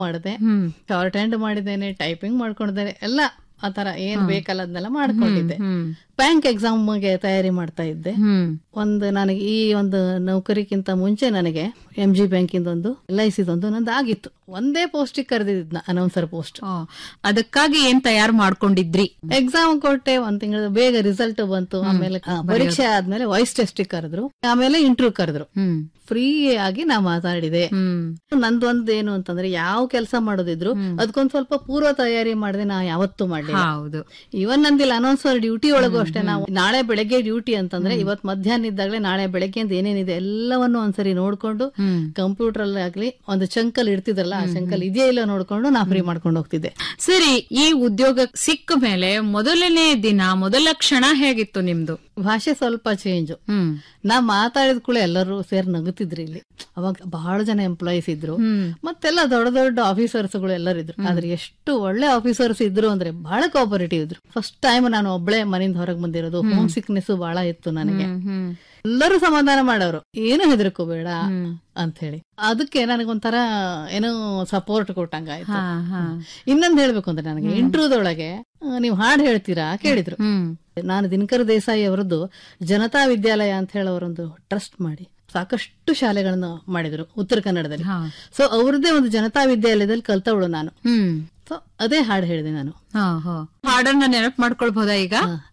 ಮಾಡಿದೆ ಹ್ಮ್ short hand ಮಾಡಿದ್ದೇನೆ ಟೈಪಿಂಗ್ ಮಾಡ್ಕೊಂಡಿದ್ದೇನೆ ಎಲ್ಲ ಆ ತರ ಏನ್ ಬೇಕಲ್ಲ ಅದನ್ನೆಲ್ಲ ಮಾಡ್ಕೊಂಡಿದ್ದೆ ಹ್ಮ್ ಬ್ಯಾಂಕ್ ಎಕ್ಸಾಮ್ಗೆ ತಯಾರಿ ಮಾಡ್ತಾ ಇದ್ದೆ ಹ್ಮ್ ಒಂದು ನನಗೆ ಈ ಒಂದು ನೌಕರಿಗಿಂತ ಮುಂಚೆ ನನಗೆ ಎಂ ಜಿ ಬ್ಯಾಂಕಿಂದೊಂದು ಎಲ್ ಐ ಸಿದೊಂದು ನಂದು ಆಗಿತ್ತು ಒಂದೇ ಪೋಸ್ಟಿಗೆ ಕರೆದಿದ್ನ ಅನೌನ್ಸರ್ ಪೋಸ್ಟ್ ಓ, ಅದಕ್ಕಾಗಿ ಏನ್ ತಯಾರು ಮಾಡ್ಕೊಂಡಿದ್ರಿ ಎಕ್ಸಾಮ್ ಕೊಟ್ಟೆ ಒಂದ್ ತಿಂಗಳ ಬೇಗ ರಿಸಲ್ಟ್ ಬಂತು ಆಮೇಲೆ ಆ, ಪರೀಕ್ಷೆ ಆದ್ಮೇಲೆ ವಾಯ್ಸ್ ಟೆಸ್ಟ್ ಕರೆದ್ರು ಆಮೇಲೆ ಇಂಟರ್ವ್ಯೂ ಕರೆದ್ರು ಹ್ಮ್ ಫ್ರೀ ಆಗಿ ನಾ ಮಾತಾಡಿದೆ ಹ್ಮ್ ನಂದೊಂದ್ ಏನು ಅಂತಂದ್ರೆ ಯಾವ ಕೆಲಸ ಮಾಡೋದಿದ್ರು ಅದಕ್ಕೊಂದ್ ಸ್ವಲ್ಪ ಪೂರ್ವ ತಯಾರಿ ಮಾಡದೆ ನಾ ಯಾವತ್ತೂ ಮಾಡ್ಲಿಲ್ಲ ಹೌದು ಇವನ್ ನಂದಿಲ್ಲ ಅನೌನ್ಸರ್ ಡ್ಯೂಟಿ ಒಳಗೂ ಅಷ್ಟೇ ನಾವು ನಾಳೆ ಬೆಳಗ್ಗೆ ಡ್ಯೂಟಿ ಅಂತಂದ್ರೆ ಇವತ್ ಮಧ್ಯಾಹ್ನ ಇದ್ದಾಗಲೇ ನಾಳೆ ಬೆಳಗ್ಗೆ ಅಂತ ಏನೇನಿದೆ ಎಲ್ಲವನ್ನು ಒಂದ್ಸರಿ ನೋಡ್ಕೊಂಡು ಹ್ಮ್ ಕಂಪ್ಯೂಟರ್ ಅಲ್ಲಿ ಆಗ್ಲಿ ಒಂದು ಚಂಕಲ್ ಇಡ್ತಿದ್ರಲ್ಲ ಆ ಚಂಕಲ್ ಇದೆಯಾ ಇಲ್ಲ ನೋಡ್ಕೊಂಡು ನಾ ಫ್ರೀ ಮಾಡ್ಕೊಂಡು ಹೋಗ್ತಿದ್ದೆ ಸರಿ ಈ ಉದ್ಯೋಗ ಸಿಕ್ಕ ಮೇಲೆ ಮೊದಲನೇ ದಿನ ಮೊದಲ ಕ್ಷಣ ಹೇಗಿತ್ತು ನಿಮ್ದು ಭಾಷೆ ಸ್ವಲ್ಪ ಚೇಂಜ್ ಹ್ಮ್ ನಾ ಮಾತಾಡಿದ ಕೂಡ ಎಲ್ಲರೂ ಸೇರಿ ನಗುತ್ತಿದ್ರು ಇಲ್ಲಿ ಅವಾಗ ಬಹಳ ಜನ ಎಂಪ್ಲಾಯೀಸ್ ಇದ್ರು ಹ್ಮ್ ಮತ್ತೆಲ್ಲ ದೊಡ್ಡ ದೊಡ್ಡ ಆಫೀಸರ್ಸ್ ಗಳು ಎಲ್ಲರೂ ಇದ್ರು ಆದ್ರೆ ಎಷ್ಟು ಒಳ್ಳೆ ಆಫೀಸರ್ಸ್ ಇದ್ರು ಅಂದ್ರೆ ಬಹಳ ಕೋಪರೇಟಿವ್ ಇದ್ರು ಫಸ್ಟ್ ಟೈಮ್ ನಾನು ಒಬ್ಳೆ ಮನೆಯಿಂದ ಹೊರಗೆ ಬಂದಿರೋದು ಹೋಮ್ ಸಿಕ್ನೆಸ್ ಬಹಳ ಇತ್ತು ನನಗೆ ಹ್ಮ್, ಹ್ಮ್ ಎಲ್ಲರೂ ಸಮಾಧಾನ ಮಾಡೋರು ಏನು ಹೆದರ್ಕೋಬೇಡ ಹ್ಮ್. ಅಂತ ಹೇಳಿ ಅದಕ್ಕೆ ನನಗೊಂಥರ ಏನೋ ಸಪೋರ್ಟ್ ಕೊಟ್ಟಂಗಾಯ್ತು ಹಾ ಹಾ ಇನ್ನೊಂದ್ ಹೇಳ್ಬೇಕು ಅಂದ್ರೆ ನನಗೆ ಇಂಟರ್ವ್ಯೂದೊಳಗೆ ನೀವು ಹಾಡು ಹೇಳ್ತೀರಾ ಕೇಳಿದ್ರು ಹ್ಮ್ ನಾನು ದಿನಕರ್ ದೇಸಾಯಿ ಅವರದ್ದು ಜನತಾ ವಿದ್ಯಾಲಯ ಅಂತ ಹೇಳಿ ಅವರೊಂದು ಟ್ರಸ್ಟ್ ಮಾಡಿ ಸಾಕಷ್ಟು ಶಾಲೆಗಳನ್ನ ಮಾಡಿದ್ರು ಉತ್ತರ ಕನ್ನಡದಲ್ಲಿ ಹಾ ಸೊ ಅವ್ರದ್ದೇ ಒಂದು ಜನತಾ ವಿದ್ಯಾಲಯದಲ್ಲಿ ಕಲ್ತವಳು ನಾನು ಹ್ಮ್ ಸೊ ಅದೇ ಹಾಡು ಹೇಳಿದೆ ನಾನು ಹಾ ಹಾ ಹಾಡನ್ನ ನೆನಪು ಮಾಡ್ಕೊಳ್ಬಹುದಾ ಈಗ ಹಾ.